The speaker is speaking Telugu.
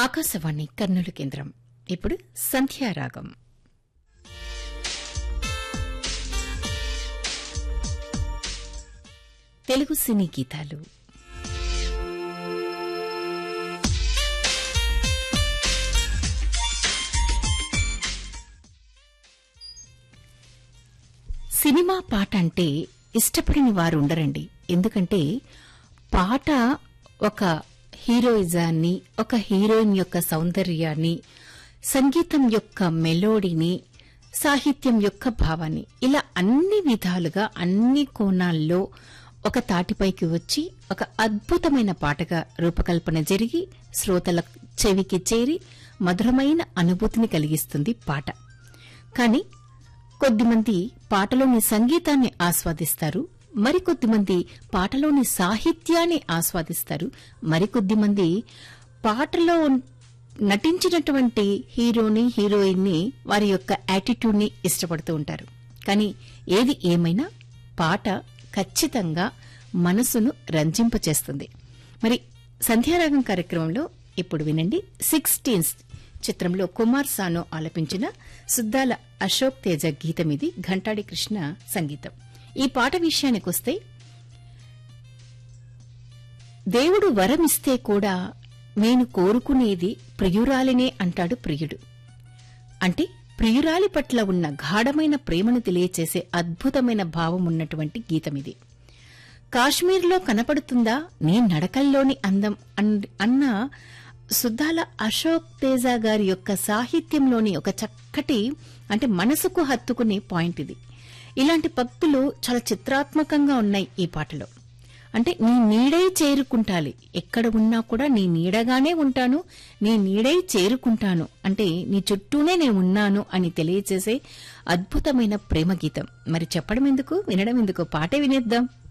ఆకాశవాణి కర్నూలు కేంద్రం ఇప్పుడు సంధ్యారాగం తెలుగు సినీ గీతాలు సినిమా పాట అంటే ఇష్టపడని వారు ఉండరండి ఎందుకంటే పాట ఒక హీరోయిజాన్ని ఒక హీరోయిన్ యొక్క సౌందర్యాన్ని సంగీతం యొక్క మెలోడీని సాహిత్యం యొక్క భావాన్ని ఇలా అన్ని విధాలుగా అన్ని కోణాల్లో ఒక తాటిపైకి వచ్చి ఒక అద్భుతమైన పాటగా రూపకల్పన జరిగి శ్రోతల చెవికి చేరి మధురమైన అనుభూతిని కలిగిస్తుంది పాట కానీ కొద్దిమంది పాటలోని సంగీతాన్ని ఆస్వాదిస్తారు మరికొద్దిమంది పాటలోని సాహిత్యాన్ని ఆస్వాదిస్తారు మరికొద్దిమంది పాటలో నటించినటువంటి హీరోని హీరోయిన్ని వారి యొక్క యాటిట్యూడ్ని ఇష్టపడుతూ ఉంటారు కానీ ఏది ఏమైనా పాట ఖచ్చితంగా మనసును రంజింపచేస్తుంది మరి సంధ్యారాగం కార్యక్రమంలో ఇప్పుడు వినండి సిక్స్టీన్స్ చిత్రంలో కుమార్ సానో ఆలపించిన సుద్దాల అశోక్ తేజ గీతం ఇది ఘంటాడి కృష్ణ సంగీతం ఈ పాట విషయానికొస్తే దేవుడు వరమిస్తే కూడా నేను కోరుకునేది ప్రియురాలినే అంటాడు ప్రియుడు అంటే ప్రియురాలి పట్ల ఉన్న గాఢమైన ప్రేమను తెలియచేసే అద్భుతమైన భావం ఉన్నటువంటి గీతమిది కాశ్మీర్లో కనపడుతుందా నీ నడకల్లోని అందం అన్- అన్న సుద్దాల అశోక్ తేజ గారి యొక్క సాహిత్యంలోని ఒక చక్కటి అంటే మనసుకు హత్తుకునే పాయింట్ ఇది ఇలాంటి పక్తులు చాలా చిత్రాత్మకంగా ఉన్నాయి ఈ పాటలో అంటే నీ నీడై చేరుకుంటాలి ఎక్కడ ఉన్నా కూడా నీ నీడగానే ఉంటాను నీ నీడై చేరుకుంటాను అంటే నీ చుట్టూనే నేను ఉన్నాను అని తెలియచేసే అద్భుతమైన ప్రేమ గీతం మరి చెప్పడం ఎందుకు వినడం ఎందుకు పాటే వినేద్దాం